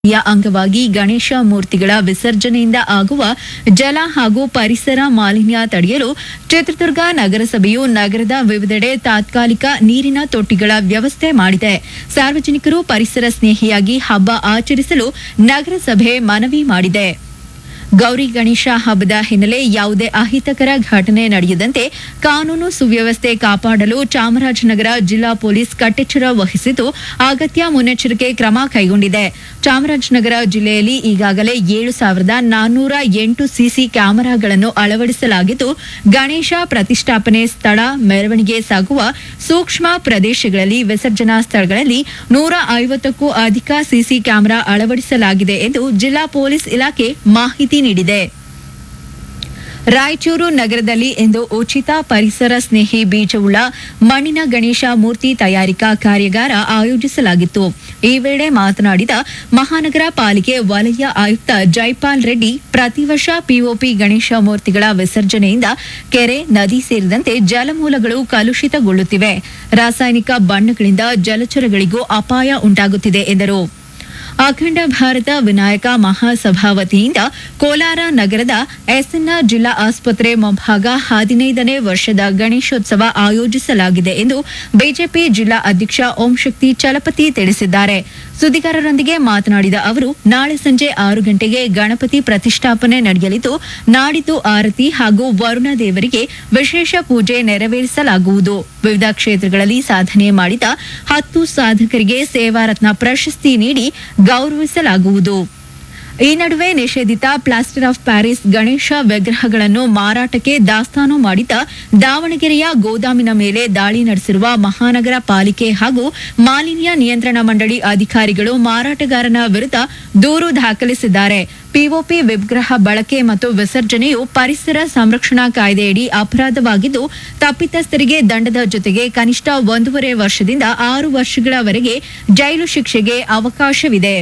ಯ ಅಂಗವಾಗಿ ಗಣೇಶ ಮೂರ್ತಿಗಳ ವಿಸರ್ಜನೆಯಿಂದ ಆಗುವ ಜಲ ಹಾಗೂ ಪರಿಸರ ಮಾಲಿನ್ಯ ತಡೆಯಲು ಚಿತ್ರದುರ್ಗ ನಗರಸಭೆಯು ನಗರದ ವಿವಿಧೆಡೆ ತಾತ್ಕಾಲಿಕ ನೀರಿನ ತೊಟ್ಟಿಗಳ ವ್ಯವಸ್ಥೆ ಮಾಡಿದೆ ಸಾರ್ವಜನಿಕರು ಪರಿಸರ ಸ್ನೇಹಿಯಾಗಿ ಹಬ್ಬ ಆಚರಿಸಲು ನಗರಸಭೆ ಮನವಿ ಮಾಡಿದೆ ಗೌರಿ ಗಣೇಶ ಹಬ್ಬದ ಹಿನ್ನೆಲೆ ಯಾವುದೇ ಅಹಿತಕರ ಘಟನೆ ನಡೆಯದಂತೆ ಕಾನೂನು ಸುವ್ಯವಸ್ಥೆ ಕಾಪಾಡಲು ಚಾಮರಾಜನಗರ ಜಿಲ್ಲಾ ಪೊಲೀಸ್ ಕಟ್ಟೆಚ್ಚರ ವಹಿಸಿದ್ದು ಅಗತ್ಯ ಮುನ್ನೆಚ್ಚರಿಕೆ ಕ್ರಮ ಕೈಗೊಂಡಿದೆ ಚಾಮರಾಜನಗರ ಜಿಲ್ಲೆಯಲ್ಲಿ ಈಗಾಗಲೇ ಏಳು ಸಾವಿರದ ನಾನ್ನೂರ ಎಂಟು ಸಿಸಿ ಕ್ಯಾಮೆರಾಗಳನ್ನು ಅಳವಡಿಸಲಾಗಿದ್ದು ಗಣೇಶ ಪ್ರತಿಷ್ಠಾಪನೆ ಸ್ಥಳ ಮೆರವಣಿಗೆ ಸಾಗುವ ಸೂಕ್ಷ್ಮ ಪ್ರದೇಶಗಳಲ್ಲಿ ವಿಸರ್ಜನಾ ಸ್ಥಳಗಳಲ್ಲಿ ನೂರ ಐವತ್ತಕ್ಕೂ ಅಧಿಕ ಸಿಸಿ ಕ್ಯಾಮೆರಾ ಅಳವಡಿಸಲಾಗಿದೆ ಎಂದು ಜಿಲ್ಲಾ ಪೊಲೀಸ್ ಇಲಾಖೆ ಮಾಹಿತಿ ನೀಡಿದೆ ರಾಯಚೂರು ನಗರದಲ್ಲಿ ಇಂದು ಉಚಿತ ಪರಿಸರ ಸ್ನೇಹಿ ಬೀಜವುಳ್ಳ ಮಣ್ಣಿನ ಗಣೇಶ ಮೂರ್ತಿ ತಯಾರಿಕಾ ಕಾರ್ಯಾಗಾರ ಆಯೋಜಿಸಲಾಗಿತ್ತು ಈ ವೇಳೆ ಮಾತನಾಡಿದ ಮಹಾನಗರ ಪಾಲಿಕೆ ವಲಯ ಆಯುಕ್ತ ಜೈಪಾಲ್ ರೆಡ್ಡಿ ಪ್ರತಿ ವರ್ಷ ಪಿಒಪಿ ಗಣೇಶ ಮೂರ್ತಿಗಳ ವಿಸರ್ಜನೆಯಿಂದ ಕೆರೆ ನದಿ ಸೇರಿದಂತೆ ಜಲಮೂಲಗಳು ಕಲುಷಿತಗೊಳ್ಳುತ್ತಿವೆ ರಾಸಾಯನಿಕ ಬಣ್ಣಗಳಿಂದ ಜಲಚರಗಳಿಗೂ ಅಪಾಯ ಉಂಟಾಗುತ್ತಿದೆ ಎಂದರು ಅಖಂಡ ಭಾರತ ವಿನಾಯಕ ಮಹಾಸಭಾ ವತಿಯಿಂದ ಕೋಲಾರ ನಗರದ ಎಸ್ಎನ್ಆರ್ ಜಿಲ್ಲಾ ಆಸ್ಪತ್ರೆ ಮುಂಭಾಗ ಹದಿನೈದನೇ ವರ್ಷದ ಗಣೇಶೋತ್ಸವ ಆಯೋಜಿಸಲಾಗಿದೆ ಎಂದು ಬಿಜೆಪಿ ಜಿಲ್ಲಾ ಅಧ್ಯಕ್ಷ ಓಂ ಶಕ್ತಿ ಚಲಪತಿ ತಿಳಿಸಿದ್ದಾರೆ ಸುದ್ದಿಗಾರರೊಂದಿಗೆ ಮಾತನಾಡಿದ ಅವರು ನಾಳೆ ಸಂಜೆ ಆರು ಗಂಟೆಗೆ ಗಣಪತಿ ಪ್ರತಿಷ್ಠಾಪನೆ ನಡೆಯಲಿದ್ದು ನಾಡಿದ್ದು ಆರತಿ ಹಾಗೂ ವರುಣ ದೇವರಿಗೆ ವಿಶೇಷ ಪೂಜೆ ನೆರವೇರಿಸಲಾಗುವುದು ವಿವಿಧ ಕ್ಷೇತ್ರಗಳಲ್ಲಿ ಸಾಧನೆ ಮಾಡಿದ ಹತ್ತು ಸಾಧಕರಿಗೆ ಸೇವಾರತ್ನ ಪ್ರಶಸ್ತಿ ನೀಡಿ ಗೌರವಿಸಲಾಗುವುದು ಈ ನಡುವೆ ನಿಷೇಧಿತ ಪ್ಲಾಸ್ಟರ್ ಆಫ್ ಪ್ಯಾರಿಸ್ ಗಣೇಶ ವಿಗ್ರಹಗಳನ್ನು ಮಾರಾಟಕ್ಕೆ ದಾಸ್ತಾನು ಮಾಡಿದ್ದ ದಾವಣಗೆರೆಯ ಗೋದಾಮಿನ ಮೇಲೆ ದಾಳಿ ನಡೆಸಿರುವ ಮಹಾನಗರ ಪಾಲಿಕೆ ಹಾಗೂ ಮಾಲಿನ್ಯ ನಿಯಂತ್ರಣ ಮಂಡಳಿ ಅಧಿಕಾರಿಗಳು ಮಾರಾಟಗಾರನ ವಿರುದ್ಧ ದೂರು ದಾಖಲಿಸಿದ್ದಾರೆ ಪಿಒಪಿ ವಿಗ್ರಹ ಬಳಕೆ ಮತ್ತು ವಿಸರ್ಜನೆಯು ಪರಿಸರ ಸಂರಕ್ಷಣಾ ಕಾಯ್ದೆಯಡಿ ಅಪರಾಧವಾಗಿದ್ದು ತಪ್ಪಿತಸ್ಥರಿಗೆ ದಂಡದ ಜೊತೆಗೆ ಕನಿಷ್ಠ ಒಂದೂವರೆ ವರ್ಷದಿಂದ ಆರು ವರ್ಷಗಳವರೆಗೆ ಜೈಲು ಶಿಕ್ಷೆಗೆ ಅವಕಾಶವಿದೆ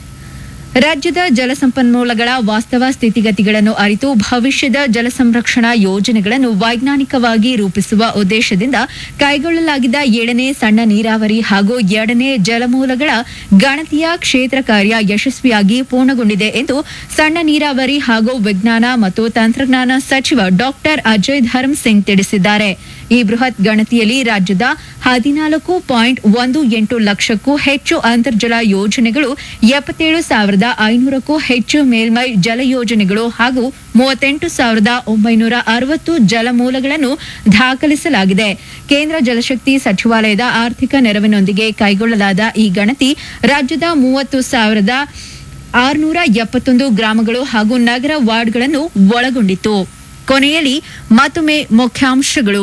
ರಾಜ್ಯದ ಜಲಸಂಪನ್ಮೂಲಗಳ ವಾಸ್ತವ ಸ್ಥಿತಿಗತಿಗಳನ್ನು ಅರಿತು ಭವಿಷ್ಯದ ಜಲ ಸಂರಕ್ಷಣಾ ಯೋಜನೆಗಳನ್ನು ವೈಜ್ಞಾನಿಕವಾಗಿ ರೂಪಿಸುವ ಉದ್ದೇಶದಿಂದ ಕೈಗೊಳ್ಳಲಾಗಿದ್ದ ಏಳನೇ ಸಣ್ಣ ನೀರಾವರಿ ಹಾಗೂ ಎರಡನೇ ಜಲಮೂಲಗಳ ಗಣತಿಯ ಕ್ಷೇತ್ರ ಕಾರ್ಯ ಯಶಸ್ವಿಯಾಗಿ ಪೂರ್ಣಗೊಂಡಿದೆ ಎಂದು ಸಣ್ಣ ನೀರಾವರಿ ಹಾಗೂ ವಿಜ್ಞಾನ ಮತ್ತು ತಂತ್ರಜ್ಞಾನ ಸಚಿವ ಡಾಕ್ಟರ್ ಅಜಯ್ ಧರ್ಮ್ ಸಿಂಗ್ ತಿಳಿಸಿದ್ದಾರೆ ಈ ಬೃಹತ್ ಗಣತಿಯಲ್ಲಿ ರಾಜ್ಯದ ಹದಿನಾಲ್ಕು ಪಾಯಿಂಟ್ ಒಂದು ಎಂಟು ಲಕ್ಷಕ್ಕೂ ಹೆಚ್ಚು ಅಂತರ್ಜಲ ಯೋಜನೆಗಳು ಎಪ್ಪತ್ತೇಳು ಸಾವಿರದ ಐನೂರಕ್ಕೂ ಹೆಚ್ಚು ಮೇಲ್ಮೈ ಜಲ ಯೋಜನೆಗಳು ಹಾಗೂ ಮೂವತ್ತೆಂಟು ಸಾವಿರದ ಒಂಬೈನೂರ ಅರವತ್ತು ಜಲಮೂಲಗಳನ್ನು ದಾಖಲಿಸಲಾಗಿದೆ ಕೇಂದ್ರ ಜಲಶಕ್ತಿ ಸಚಿವಾಲಯದ ಆರ್ಥಿಕ ನೆರವಿನೊಂದಿಗೆ ಕೈಗೊಳ್ಳಲಾದ ಈ ಗಣತಿ ರಾಜ್ಯದ ಮೂವತ್ತು ಸಾವಿರದ ಆರುನೂರ ಎಪ್ಪತ್ತೊಂದು ಗ್ರಾಮಗಳು ಹಾಗೂ ನಗರ ವಾರ್ಡ್ಗಳನ್ನು ಒಳಗೊಂಡಿತ್ತು ಕೊನೆಯಲ್ಲಿ ಮತ್ತೊಮ್ಮೆ ಮುಖ್ಯಾಂಶಗಳು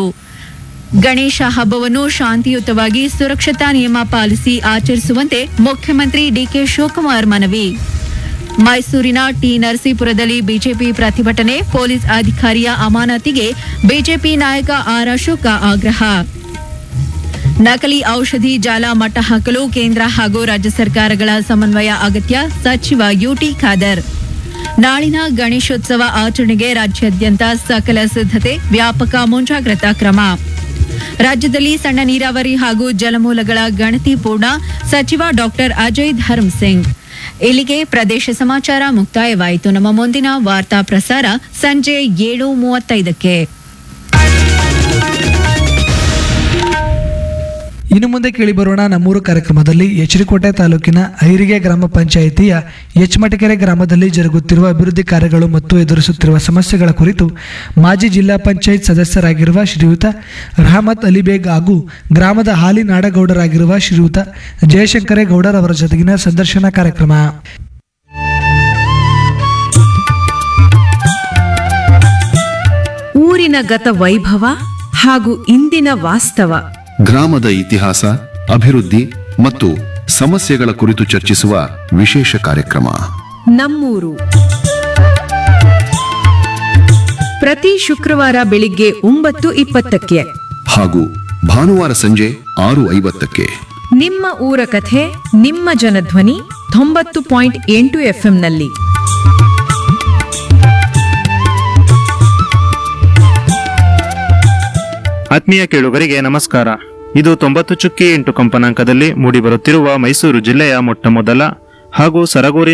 ಗಣೇಶ ಹಬ್ಬವನ್ನು ಶಾಂತಿಯುತವಾಗಿ ಸುರಕ್ಷತಾ ನಿಯಮ ಪಾಲಿಸಿ ಆಚರಿಸುವಂತೆ ಮುಖ್ಯಮಂತ್ರಿ ಡಿಕೆ ಶಿವಕುಮಾರ್ ಮನವಿ ಮೈಸೂರಿನ ಟಿ ನರಸೀಪುರದಲ್ಲಿ ಬಿಜೆಪಿ ಪ್ರತಿಭಟನೆ ಪೊಲೀಸ್ ಅಧಿಕಾರಿಯ ಅಮಾನತಿಗೆ ಬಿಜೆಪಿ ನಾಯಕ ಆರ್ ಅಶೋಕ ಆಗ್ರಹ ನಕಲಿ ಔಷಧಿ ಜಾಲ ಮಟ್ಟ ಹಾಕಲು ಕೇಂದ್ರ ಹಾಗೂ ರಾಜ್ಯ ಸರ್ಕಾರಗಳ ಸಮನ್ವಯ ಅಗತ್ಯ ಸಚಿವ ಯುಟಿ ಖಾದರ್ ನಾಳಿನ ಗಣೇಶೋತ್ಸವ ಆಚರಣೆಗೆ ರಾಜ್ಯಾದ್ಯಂತ ಸಕಲ ಸಿದ್ಧತೆ ವ್ಯಾಪಕ ಮುಂಜಾಗ್ರತಾ ಕ್ರಮ ರಾಜ್ಯದಲ್ಲಿ ಸಣ್ಣ ನೀರಾವರಿ ಹಾಗೂ ಜಲಮೂಲಗಳ ಗಣತಿ ಪೂರ್ಣ ಸಚಿವ ಡಾಕ್ಟರ್ ಅಜಯ್ ಧರ್ಮ್ ಸಿಂಗ್ ಇಲ್ಲಿಗೆ ಪ್ರದೇಶ ಸಮಾಚಾರ ಮುಕ್ತಾಯವಾಯಿತು ನಮ್ಮ ಮುಂದಿನ ವಾರ್ತಾ ಪ್ರಸಾರ ಸಂಜೆ ಏಳು ಮೂವತ್ತೈದಕ್ಕೆ ಇನ್ನು ಮುಂದೆ ಕೇಳಿಬರೋಣ ನಮ್ಮೂರು ಕಾರ್ಯಕ್ರಮದಲ್ಲಿ ಎಚರಿಕೋಟೆ ತಾಲೂಕಿನ ಐರಿಗೆ ಗ್ರಾಮ ಪಂಚಾಯಿತಿಯ ಎಚ್ಮಟಕೆರೆ ಗ್ರಾಮದಲ್ಲಿ ಜರುಗುತ್ತಿರುವ ಅಭಿವೃದ್ಧಿ ಕಾರ್ಯಗಳು ಮತ್ತು ಎದುರಿಸುತ್ತಿರುವ ಸಮಸ್ಯೆಗಳ ಕುರಿತು ಮಾಜಿ ಜಿಲ್ಲಾ ಪಂಚಾಯತ್ ಸದಸ್ಯರಾಗಿರುವ ಶ್ರೀಯುತ ರಹಮತ್ ಅಲಿಬೇಗ್ ಹಾಗೂ ಗ್ರಾಮದ ಹಾಲಿ ನಾಡಗೌಡರಾಗಿರುವ ಶ್ರೀಯುತ ಜಯಶಂಕರೇಗೌಡರ್ ಅವರ ಜೊತೆಗಿನ ಸಂದರ್ಶನ ಕಾರ್ಯಕ್ರಮ ಊರಿನ ಗತ ವೈಭವ ಹಾಗೂ ಇಂದಿನ ವಾಸ್ತವ ಗ್ರಾಮದ ಇತಿಹಾಸ ಅಭಿವೃದ್ಧಿ ಮತ್ತು ಸಮಸ್ಯೆಗಳ ಕುರಿತು ಚರ್ಚಿಸುವ ವಿಶೇಷ ಕಾರ್ಯಕ್ರಮ ನಮ್ಮೂರು ಪ್ರತಿ ಶುಕ್ರವಾರ ಬೆಳಿಗ್ಗೆ ಒಂಬತ್ತು ಇಪ್ಪತ್ತಕ್ಕೆ ಹಾಗೂ ಭಾನುವಾರ ಸಂಜೆ ಆರು ಐವತ್ತಕ್ಕೆ ನಿಮ್ಮ ಊರ ಕಥೆ ನಿಮ್ಮ ಜನಧ್ವನಿ ತೊಂಬತ್ತು ಪಾಯಿಂಟ್ ಎಂಟು ಎಫ್ಎಂನಲ್ಲಿ ಆತ್ಮೀಯ ಕೇಳುಗರಿಗೆ ನಮಸ್ಕಾರ ಇದು ತೊಂಬತ್ತು ಚುಕ್ಕಿ ಎಂಟು ಕಂಪನಾಂಕದಲ್ಲಿ ಮೂಡಿಬರುತ್ತಿರುವ ಮೈಸೂರು ಜಿಲ್ಲೆಯ ಮೊಟ್ಟಮೊದಲ ಹಾಗೂ ಸರಗೂರಿನ